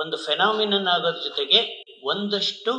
ಒಂದು ಫೆನಾಮಿನನ್ ಆಗೋದ್ರ ಜೊತೆಗೆ ಒಂದಷ್ಟು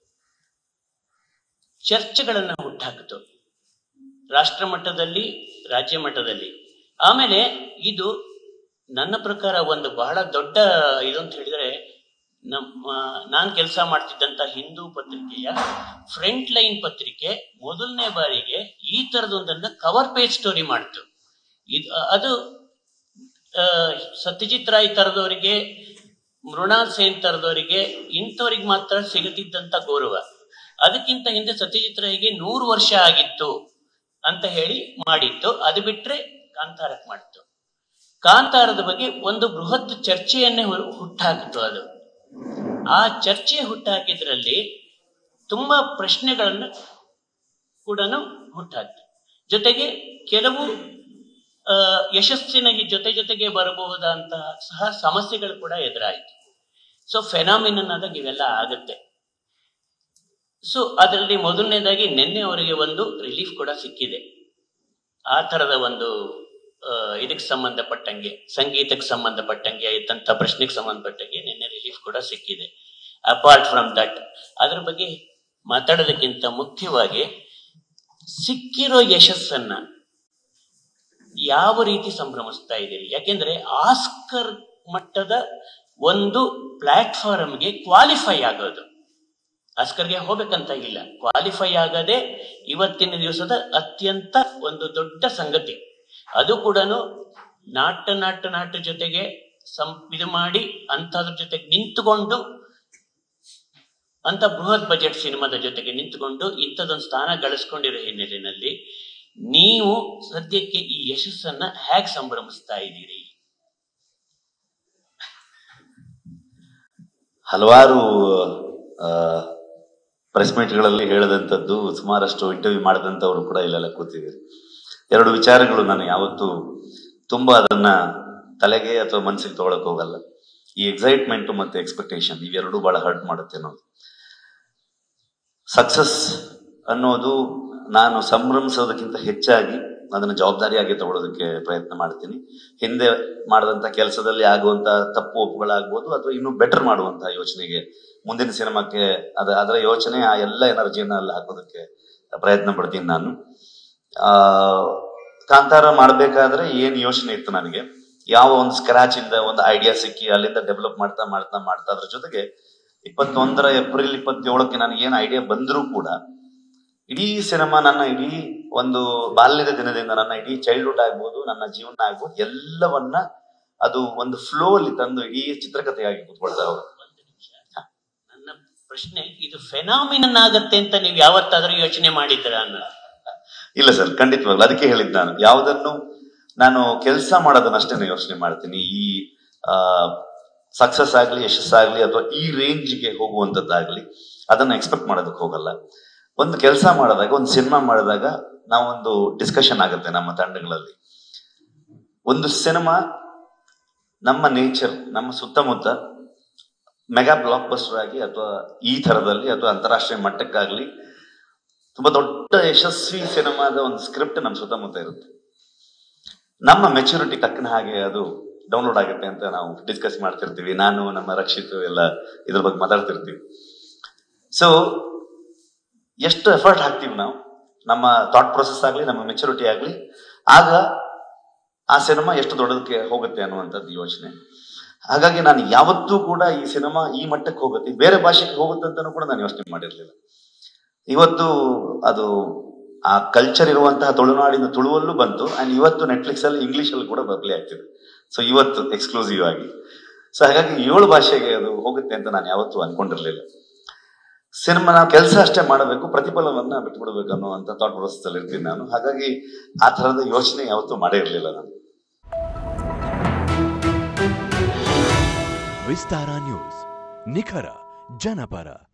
ಚರ್ಚೆಗಳನ್ನ ಹುಟ್ಟಾಕಿತು ರಾಷ್ಟ್ರ ಮಟ್ಟದಲ್ಲಿ ರಾಜ್ಯ ಮಟ್ಟದಲ್ಲಿ ಆಮೇಲೆ ಇದು ನನ್ನ ಪ್ರಕಾರ ಒಂದು ಬಹಳ ದೊಡ್ಡ ಇದು ಅಂತ ಹೇಳಿದ್ರೆ ನಮ್ಮ ನಾನು ಕೆಲಸ ಮಾಡ್ತಿದ್ದಂತ ಹಿಂದೂ ಪತ್ರಿಕೆಯ ಫ್ರಂಟ್ ಲೈನ್ ಪತ್ರಿಕೆ ಮೊದಲನೇ ಬಾರಿಗೆ ಈ ತರದೊಂದನ್ನ ಕವರ್ ಪೇಜ್ ಸ್ಟೋರಿ ಮಾಡ್ತು ಇದು ಅದು ಆ, ಸತ್ಯಜಿತ್ ರಾಯ್ ತರದವರಿಗೆ ಮೃಣಾಲ್ ಸೇನ್ ತರದವರಿಗೆ ಇಂಥವ್ರಿಗೆ ಮಾತ್ರ ಸಿಗುತ್ತಿದ್ದಂತ ಗೌರವ ಅದಕ್ಕಿಂತ ಹಿಂದೆ ಸತ್ಯಜಿತ್ ರಾಯ್ಗೆ ನೂರು ವರ್ಷ ಆಗಿತ್ತು ಅಂತ ಹೇಳಿ ಮಾಡಿತ್ತು ಅದು ಬಿಟ್ರೆ ಕಾಂತಾರಕ್ ಮಾಡಿತ್ತು ಕಾಂತಾರದ ಬಗ್ಗೆ ಒಂದು ಬೃಹತ್ ಚರ್ಚೆಯನ್ನೇ ಹು- ಹುಟ್ಟಾಕಿತು ಅದು ಆ ಚರ್ಚೆ ಹುಟ್ಟಾಕಿದ್ರಲ್ಲಿ ತುಂಬಾ ಪ್ರಶ್ನೆಗಳನ್ನು ಕೂಡ ಹುಟ್ಟಾಕಿತು ಜೊತೆಗೆ ಕೆಲವು ಆ, ಯಶಸ್ಸಿನ ಈ ಜೊತೆ ಜೊತೆಗೆ ಬರಬಹುದಂತಹ ಸಹ ಸಮಸ್ಯೆಗಳು ಕೂಡ ಎದುರಾಯಿತು ಸೊ ಫೆನಾಮಿನನ್ ಆದಾಗ ಇವೆಲ್ಲ ಆಗುತ್ತೆ ಸೊ ಅದರಲ್ಲಿ ಮೊದಲನೇದಾಗಿ ನಿನ್ನೆ ಅವರಿಗೆ ಒಂದು ರಿಲೀಫ್ ಕೂಡ ಸಿಕ್ಕಿದೆ ಆ ತರದ ಒಂದು ಆ, ಇದಕ್ಕೆ ಸಂಬಂಧಪಟ್ಟಂಗೆ ಸಂಗೀತಕ್ಕೆ ಸಂಬಂಧಪಟ್ಟಂಗೆ ಇದ್ದಂತ ಪ್ರಶ್ನೆಗೆ ಸಂಬಂಧಪಟ್ಟಂಗೆ ನಿನ್ನೆ ರಿಲೀಫ್ ಕೂಡ ಸಿಕ್ಕಿದೆ ಅಪಾರ್ಟ್ ಫ್ರಮ್ ದಟ್ ಅದ್ರ ಬಗ್ಗೆ ಮಾತಾಡೋದಕ್ಕಿಂತ ಮುಖ್ಯವಾಗಿ ಸಿಕ್ಕಿರೋ ಯಶಸ್ಸನ್ನ ಯಾವ ರೀತಿ ಸಂಭ್ರಮಿಸ್ತಾ ಇದ್ದೀರಿ ಯಾಕೆಂದ್ರೆ ಆಸ್ಕರ್ ಮಟ್ಟದ ಒಂದು ಪ್ಲಾಟ್ಫಾರ್ಮ್ಗೆ ಕ್ವಾಲಿಫೈ ಆಗೋದು ಆಸ್ಕರ್ಗೆ ಹೋಗ್ಬೇಕಂತ ಇಲ್ಲ ಕ್ವಾಲಿಫೈ ಆಗದೆ ಇವತ್ತಿನ ದಿವಸದ ಅತ್ಯಂತ ಒಂದು ದೊಡ್ಡ ಸಂಗತಿ ಅದು ಕೂಡ ನಾಟ ನಾಟ ನಾಟ ಜೊತೆಗೆ ಸಂ ಇದು ಮಾಡಿ ಅಂತದ್ರ ಜೊತೆಗೆ ನಿಂತುಕೊಂಡು ಅಂತ ಬೃಹತ್ ಬಜೆಟ್ ಸಿನಿಮಾದ ಜೊತೆಗೆ ನಿಂತುಕೊಂಡು ಇಂಥದೊಂದು ಸ್ಥಾನ ಗಳಿಸ್ಕೊಂಡಿರೋ ಹಿನ್ನೆಲೆಯಲ್ಲಿ ನೀವು ಸದ್ಯಕ್ಕೆ ಈ ಯಶಸ್ಸನ್ನ ಹೇಗ್ ಸಂಭ್ರಮಿಸ್ತಾ ಇದ್ದೀರಿ ಹಲವಾರು ಪ್ರೆಸ್ ಮೀಟ್ಗಳಲ್ಲಿ ಹೇಳಿದಂಥದ್ದು ಸುಮಾರಷ್ಟು ಇಂಟರ್ವ್ಯೂ ಮಾಡಿದಂಥವ್ರು ಕೂಡ ಇಲ್ಲೆಲ್ಲ ಕೂತಿದ್ದೀರಿ ಎರಡು ವಿಚಾರಗಳು ನಾನು ಯಾವತ್ತೂ ತುಂಬಾ ಅದನ್ನ ತಲೆಗೆ ಅಥವಾ ಮನಸ್ಸಿಗೆ ತಗೊಳಕ್ ಹೋಗಲ್ಲ ಈ ಎಕ್ಸೈಟ್ಮೆಂಟ್ ಮತ್ತೆ ಎಕ್ಸ್ಪೆಕ್ಟೇಷನ್ ಇವೆರಡೂ ಬಹಳ ಹರ್ಟ್ ಮಾಡುತ್ತೆ ಅನ್ನೋದು ಸಕ್ಸಸ್ ಅನ್ನೋದು ನಾನು ಸಂಭ್ರಮಿಸೋದಕ್ಕಿಂತ ಹೆಚ್ಚಾಗಿ ಅದನ್ನ ಜವಾಬ್ದಾರಿಯಾಗಿ ತಗೊಳ್ಳೋದಕ್ಕೆ ಪ್ರಯತ್ನ ಮಾಡ್ತೀನಿ ಹಿಂದೆ ಮಾಡಿದಂತ ಕೆಲಸದಲ್ಲಿ ಆಗುವಂತ ತಪ್ಪು ಒಪ್ಪುಗಳಾಗ್ಬೋದು ಅಥವಾ ಇನ್ನೂ ಬೆಟರ್ ಮಾಡುವಂತ ಯೋಚನೆಗೆ ಮುಂದಿನ ಸಿನಿಮಾಕ್ಕೆ ಅದ ಅದರ ಯೋಚನೆ ಆ ಎಲ್ಲ ಎನರ್ಜಿಯನ್ನ ಅಲ್ಲಿ ಹಾಕೋದಕ್ಕೆ ಪ್ರಯತ್ನ ಪಡ್ತೀನಿ ನಾನು ಆ ಕಾಂತಾರ ಮಾಡ್ಬೇಕಾದ್ರೆ ಏನ್ ಯೋಚನೆ ಇತ್ತು ನನಗೆ ಯಾವ ಒಂದು ಸ್ಕ್ರಾಚ್ ಇಂದ ಒಂದು ಐಡಿಯಾ ಸಿಕ್ಕಿ ಅಲ್ಲಿಂದ ಡೆವಲಪ್ ಮಾಡ್ತಾ ಮಾಡ್ತಾ ಮಾಡ್ತಾ ಅದ್ರ ಜೊತೆಗೆ ಇಪ್ಪತ್ತೊಂದರ ಏಪ್ರಿಲ್ ಇಪ್ಪತ್ತೇಳಕ್ಕೆ ನನಗೆ ಏನ್ ಐಡಿಯಾ ಬಂದರೂ ಕೂಡ ಇಡೀ ಸಿನಿಮಾ ನನ್ನ ಇಡೀ ಒಂದು ಬಾಲ್ಯದ ದಿನದಿಂದ ನನ್ನ ಇಡೀ ಚೈಲ್ಡ್ಹುಡ್ ಆಗ್ಬೋದು ನನ್ನ ಜೀವನ ಆಗ್ಬೋದು ಎಲ್ಲವನ್ನ ಅದು ಒಂದು ಫ್ಲೋ ಅಲ್ಲಿ ತಂದು ಇಡೀ ಚಿತ್ರಕಥೆಯಾಗಿ ಕೂತ್ಕೊಳ್ತಾ ಹೋಗುತ್ತೆ ಒಂದು ನಿಮಿಷ ನನ್ನ ಪ್ರಶ್ನೆ ಇದು ಫೆನಾಮಿನನ್ ಆಗತ್ತೆ ಅಂತ ನೀವು ಯಾವತ್ತಾದ್ರೂ ಯೋಚನೆ ಮಾಡಿದ್ದೀರಾ ಅನ್ನೋ ಇಲ್ಲ ಸರ್ ಖಂಡಿತವಾಗ್ಲು ಅದಕ್ಕೆ ಹೇಳಿದ್ ನಾನು ಯಾವುದನ್ನು ನಾನು ಕೆಲಸ ಮಾಡೋದನ್ನ ಅಷ್ಟೇ ಯೋಚನೆ ಮಾಡ್ತೀನಿ ಈ ಸಕ್ಸಸ್ ಆಗ್ಲಿ ಯಶಸ್ಸಾಗ್ಲಿ ಅಥವಾ ಈ ರೇಂಜ್ಗೆ ಹೋಗುವಂತದ್ದಾಗ್ಲಿ ಅದನ್ನ ಎಕ್ಸ್ಪೆಕ್ಟ್ ಮಾಡೋದಕ್ಕೆ ಹೋಗಲ್ಲ ಒಂದು ಕೆಲಸ ಮಾಡಿದಾಗ ಒಂದು ಸಿನಿಮಾ ಮಾಡಿದಾಗ ನಾವೊಂದು ಡಿಸ್ಕಷನ್ ಆಗುತ್ತೆ ನಮ್ಮ ತಂಡಗಳಲ್ಲಿ ಒಂದು ಸಿನಿಮಾ ನಮ್ಮ ನೇಚರ್ ನಮ್ಮ ಸುತ್ತಮುತ್ತ ಮೆಗಾ ಬ್ಲಾಕ್ ಬಸ್ಟರ್ ಆಗಿ ಅಥವಾ ಈ ತರದಲ್ಲಿ ಅಥವಾ ಅಂತಾರಾಷ್ಟ್ರೀಯ ಮಟ್ಟಕ್ಕಾಗ್ಲಿ ತುಂಬಾ ದೊಡ್ಡ ಯಶಸ್ವಿ ಸಿನಿಮಾದ ಒಂದು ಸ್ಕ್ರಿಪ್ಟ್ ನಮ್ಮ ಸುತ್ತಮುತ್ತ ಇರುತ್ತೆ ನಮ್ಮ ಮೆಚುರಿಟಿ ತಕ್ಕನ ಹಾಗೆ ಅದು ಡೌನ್ಲೋಡ್ ಆಗುತ್ತೆ ಅಂತ ನಾವು ಡಿಸ್ಕಸ್ ಮಾಡ್ತಿರ್ತೀವಿ ನಾನು ನಮ್ಮ ರಕ್ಷಿತ್ ಎಲ್ಲ ಇದ್ರ ಬಗ್ಗೆ ಮಾತಾಡ್ತಿರ್ತೀವಿ ಸೊ ಎಷ್ಟು ಎಫರ್ಟ್ ಹಾಕ್ತೀವಿ ನಾವು ನಮ್ಮ ಥಾಟ್ ಪ್ರೊಸೆಸ್ ಆಗಲಿ ನಮ್ಮ ಮೆಚುರಿಟಿ ಆಗಲಿ ಆಗ ಆ ಸಿನಿಮಾ ಎಷ್ಟು ದೊಡ್ಡದಕ್ಕೆ ಹೋಗುತ್ತೆ ಅನ್ನುವಂಥದ್ದು ಯೋಚನೆ ಹಾಗಾಗಿ ನಾನು ಯಾವತ್ತೂ ಕೂಡ ಈ ಸಿನಿಮಾ ಈ ಮಟ್ಟಕ್ಕೆ ಹೋಗುತ್ತೆ ಬೇರೆ ಭಾಷೆಗೆ ಹೋಗುತ್ತೆ ಅಂತಾನೂ ಕೂಡ ನಾನು ಯೋಚನೆ ಮಾಡಿರ್ಲಿಲ್ಲ ಇವತ್ತು ಅದು ಆ ಕಲ್ಚರ್ ಇರುವಂತಹ ತುಳುನಾಡಿನ ತುಳುವಲ್ಲೂ ಬಂತು ಅಂಡ್ ಇವತ್ತು ನೆಟ್ಫ್ಲಿಕ್ಸ್ ಅಲ್ಲಿ ಇಂಗ್ಲಿಷ್ ಅಲ್ಲಿ ಕೂಡ ಪ್ಲೇ ಆಗ್ತಿದೆ ಸೊ ಇವತ್ತು ಎಕ್ಸ್ಕ್ಲೂಸಿವ್ ಆಗಿ ಸೊ ಹಾಗಾಗಿ ಏಳು ಭಾಷೆಗೆ ಅದು ಹೋಗುತ್ತೆ ಅಂತ ನಾನು ಯಾವತ್ತೂ ಅನ್ಕೊಂಡಿರ್ಲಿಲ್ಲ ಸಿನಿಮಾ ನಾವು ಕೆಲಸ ಅಷ್ಟೇ ಮಾಡಬೇಕು ಪ್ರತಿಫಲವನ್ನ ಬಿಟ್ಬಿಡ್ಬೇಕು ಅನ್ನುವಂತ ಥಾಟ್ ಪ್ರೊಸೆಸ್ ಅಲ್ಲಿ ಇರ್ತೀನಿ ನಾನು ಹಾಗಾಗಿ ಆ ತರದ ಯೋಚನೆ ಯಾವತ್ತೂ ಮಾಡೇ ಇರಲಿಲ್ಲ ನಾನು ವಿಸ್ತಾರ ನ್ಯೂಸ್ ನಿಖರ ಜನಪರ